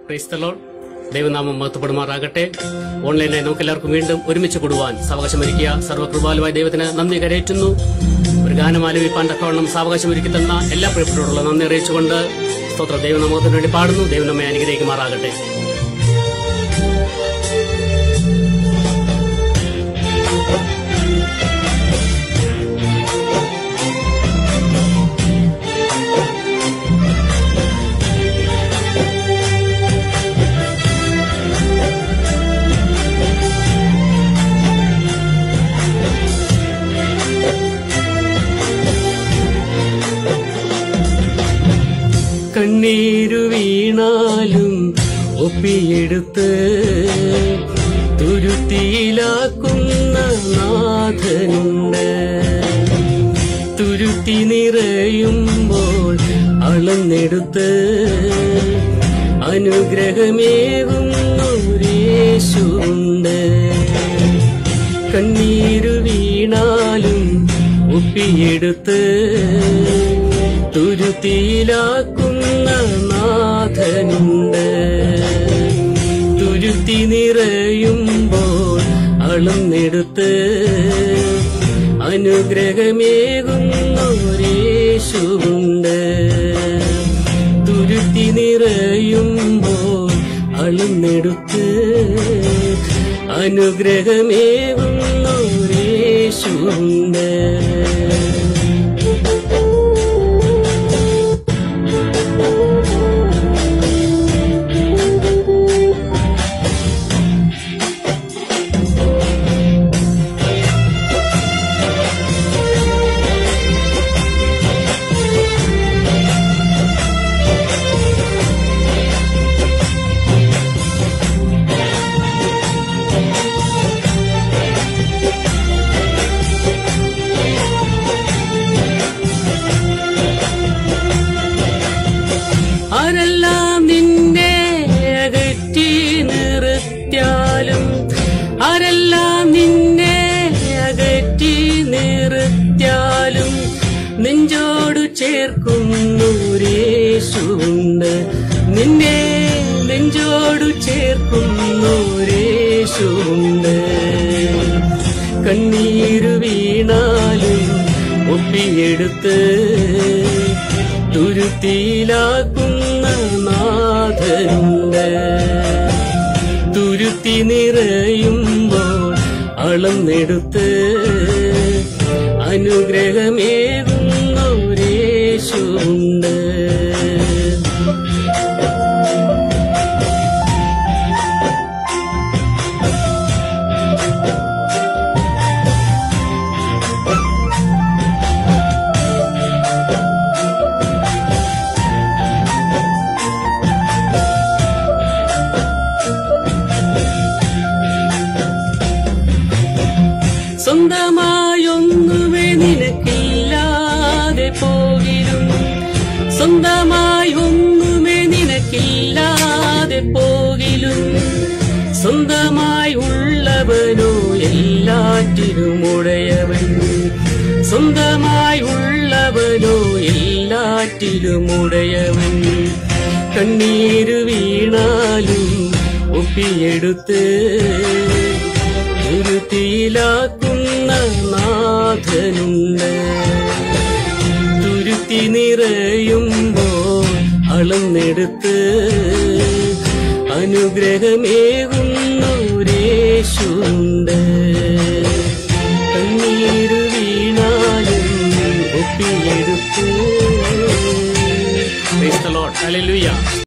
ക്രൈസ്തലോൺ ദൈവനാമം മഹത്വപ്പെടുമാറാകട്ടെ ഓൺലൈനായി നമുക്ക് എല്ലാവർക്കും വീണ്ടും ഒരുമിച്ച് കൂടുവാൻ സാവകാശമൊരുക്കിയ സർവ്വകൃപാലുവായ ദൈവത്തിന് നന്ദി കരയറ്റുന്നു ഒരു ഗാനം ആലപിപ്പാൻ തക്കവണ്ണം സാവകാശമൊരുക്കി തന്ന എല്ലാ പ്രിയപ്പെട്ടവരോടുള്ള നന്ദി അറിയിച്ചുകൊണ്ട് സ്തോത്ര ദൈവനാമത്തിന് വേണ്ടി പാടുന്നു ദൈവം നമ്മെ അനുഗ്രഹിക്കുമാറാകട്ടെ കണ്ണീരു വീണാലും ഒപ്പിയെടുത്ത് തുരുത്തിയിലാക്കുന്ന നാഥനുണ്ട് തുരുത്തി നിറയുമ്പോൾ അളന്നെടുത്ത് അനുഗ്രഹമേകുന്നൊരേശുണ്ട് കണ്ണീരു വീണാലും ഒപ്പിയെടുത്ത് തുരുത്തിയിലാക്കുന്ന നാഥനുണ്ട് തുരുത്തി നിറയുമ്പോൾ അളന്നെടുത്ത് അനുഗ്രഹമേകുന്നൊരേശുണ്ട് തുരുത്തി നിറയുമ്പോൾ അളന്നെടുത്ത് അനുഗ്രഹമേകുന്നൊരേശുണ്ട് ആരെല്ലാം നിന്നെ അകറ്റി നിർത്തിയാലും ആരെല്ലാം നിന്നെ അകറ്റി നിർത്തിയാലും നെഞ്ചോടു ചേർക്കുന്നൊരേശുണ്ട് നിന്നെ നെഞ്ചോടു ചേർക്കുന്നൊരേശുണ്ട് കണ്ണീരു വീണാലും ഒപ്പിയെടുത്ത് തുരുത്തിയിലാക്കുന്ന നാഥനുണ്ട് തുരുത്തി നിറയുമ്പോൾ അളന്നെടുത്ത് അനുഗ്രഹമേകുന്നൊരേശുണ്ട് സ്വന്തമായൊന്നുമേ നിനക്കില്ലാതെ പോകിലും സ്വന്തമായി ഒന്നുമേ നിനക്കില്ലാതെ പോകിലും സ്വന്തമായി ഉള്ളവനോ എല്ലാറ്റിനും ഉടയവൻ സ്വന്തമായി ഉള്ളവനോ എല്ലാറ്റിലും ഉടയവൻ കണ്ണീര് വീണാലും ഒപ്പിയെടുത്ത് തുരുത്തിയിലാക്കുന്ന നാഥനുണ്ട് തുരുത്തി നിറയുമ്പോൾ അളന്നെടുത്ത് അനുഗ്രഹമേകുന്നൊരേശുണ്ട് കണ്ണീര് വീണാലും ഒപ്പിയെടുത്ത് Praise the Lord. Hallelujah.